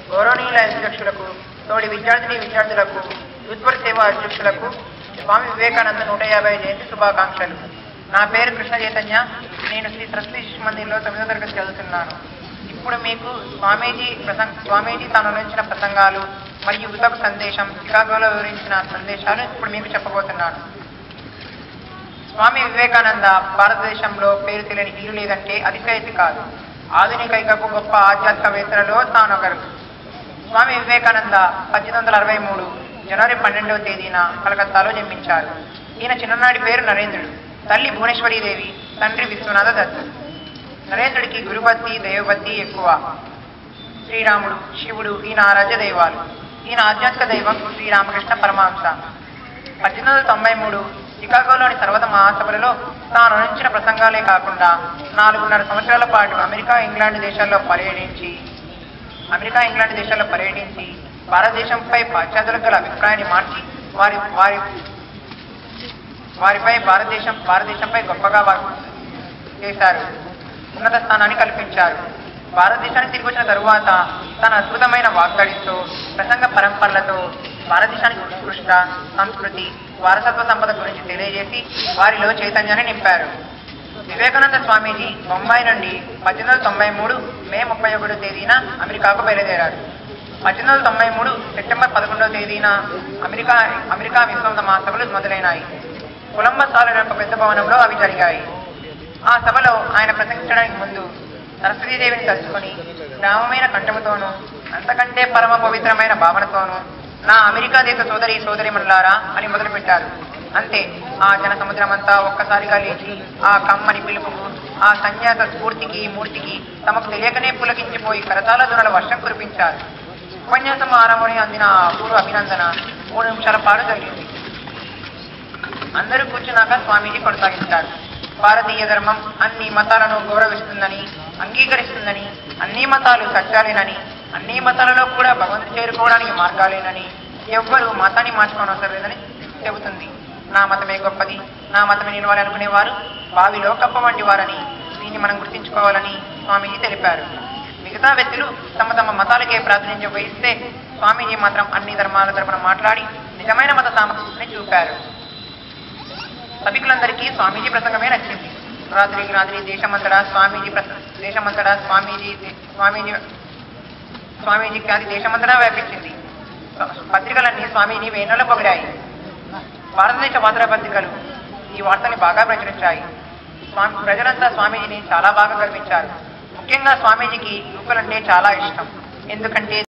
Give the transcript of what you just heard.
గౌరవనీయుల అధ్యక్షులకు తోడి విద్యార్థిని విద్యార్థులకు యూత్పర్ సేవా అధ్యక్షులకు స్వామి వివేకానంద నూట యాభై జయంతి శుభాకాంక్షలు నా పేరు కృష్ణ చైతన్య నేను శ్రీ సరస్వతి శిశు మందిర్లో తొమ్మిదో తరగతి చదువుతున్నాను ఇప్పుడు మీకు స్వామీజీ ప్రసంగ స్వామీజీ తాను అందించిన ప్రసంగాలు మరియు యువతకు సందేశం చికాగోలో వివరించిన సందేశాలు ఇప్పుడు మీకు చెప్పబోతున్నాను స్వామి వివేకానంద భారతదేశంలో పేరు తెలియని ఇల్లు లేదంటే అతిశయతి కాదు ఆధునిక యుగపు గొప్ప ఆధ్యాత్మికవేత్తలలో తానొకరు స్వామి వివేకానంద పద్దెనిమిది వందల అరవై మూడు జనవరి పన్నెండవ తేదీన కలకత్తాలో జన్మించారు ఈయన చిన్ననాటి పేరు నరేంద్రుడు తల్లి భువనేశ్వరీదేవి తండ్రి విశ్వనాథ దత్తు నరేంద్రుడికి గురుభక్తి దైవభక్తి ఎక్కువ శ్రీరాముడు శివుడు ఈయన ఆరాధ్య దైవాలు ఈయన ఆధ్యాత్మిక దైవం శ్రీరామకృష్ణ పరమహంస పద్దెనిమిది వందల తొంభై మూడు చికాగోలోని సర్వత మహాసభలలో తాను అందించిన ప్రసంగాలే కాకుండా నాలుగున్నర సంవత్సరాల పాటు అమెరికా ఇంగ్లాండ్ దేశాల్లో పర్యటించి అమెరికా ఇంగ్లాండ్ దేశాల్లో పర్యటించి భారతదేశంపై పాశ్చాత్యులకు గల అభిప్రాయాన్ని మార్చి వారి వారి వారిపై భారతదేశం భారతదేశంపై గొప్పగా వారు చేశారు ఉన్నత స్థానాన్ని కల్పించారు భారతదేశానికి తిరిగి వచ్చిన తరువాత తన అద్భుతమైన వాగ్దాడితో ప్రసంగ పరంపరలతో భారతదేశానికి ఉత్కృష్ట సంస్కృతి వారసత్వ సంపద గురించి తెలియజేసి వారిలో చైతన్యాన్ని నింపారు వివేకానంద స్వామీజీ బొంబాయి నుండి పద్దెనిమిది వందల తొంభై మూడు మే ముప్పై ఒకటో తేదీన అమెరికాకు బయలుదేరారు పద్దెనిమిది వందల తొంభై మూడు సెప్టెంబర్ పదకొండవ తేదీన అమెరికా అమెరికా విశ్వంత మహాసభలు మొదలైనాయి కొలంబస్ హాల్ యొక్క పెద్ద భవనంలో అవి జరిగాయి ఆ సభలో ఆయన ప్రసంగించడానికి ముందు సరస్వతీదేవిని తలుచుకొని గ్రామమైన కంఠముతోనూ అంతకంటే పరమ పవిత్రమైన భావనతోనూ నా అమెరికా దేశ సోదరి సోదరిమణులారా అని మొదలుపెట్టారు అంతే ఆ జన సముద్రమంతా ఒక్కసారిగా లేచి ఆ కమ్మని పిలుపుకు ఆ సన్యాస స్ఫూర్తికి మూర్తికి తమకు తెలియకనే పులకించిపోయి కరతాల దురల వర్షం కురిపించారు ఉపన్యాసం ఆరంభని అందిన ఆ అపూర్వ అభినందన మూడు నిమిషాల పాటు జరిగింది అందరూ కూర్చున్నాక స్వామీజీ కొనసాగించారు భారతీయ ధర్మం అన్ని మతాలను గౌరవిస్తుందని అంగీకరిస్తుందని అన్ని మతాలు సత్యాలేనని అన్ని మతాలలో కూడా భగవంతుడు చేరుకోవడానికి మార్గాలేనని ఎవ్వరూ మతాన్ని మార్చుకోవడం అవసరం లేదని చెబుతుంది నా మతమే గొప్పది నా మతమే నిలవాలి అనుకునేవారు బావిలో కప్ప వంటి వారని దీన్ని మనం గుర్తించుకోవాలని స్వామీజీ తెలిపారు మిగతా వ్యక్తులు తమ తమ మతాలకే ప్రాతినిధ్యం వహిస్తే స్వామీజీ మాత్రం అన్ని ధర్మాల తరపున మాట్లాడి నిజమైన మత సామర్థ్యాన్ని చూపారు సభికులందరికీ స్వామీజీ ప్రసంగమే నచ్చింది రాత్రికి రాత్రి దేశమంతటా స్వామీజీ ప్రస దేశమంతటా స్వామీజీ స్వామీజీ స్వామీజీ ఖ్యాతి దేశమంతటా వ్యాపించింది పత్రికలన్నీ స్వామీజీ వేణుల పొగిడాయి భారతదేశ వార్తా పత్రికలు ఈ వార్తని బాగా ప్రచురించాయి స్వామి ప్రజలంతా స్వామీజీని చాలా బాగా గర్వించారు ముఖ్యంగా స్వామీజీకి యువకులంటే చాలా ఇష్టం ఎందుకంటే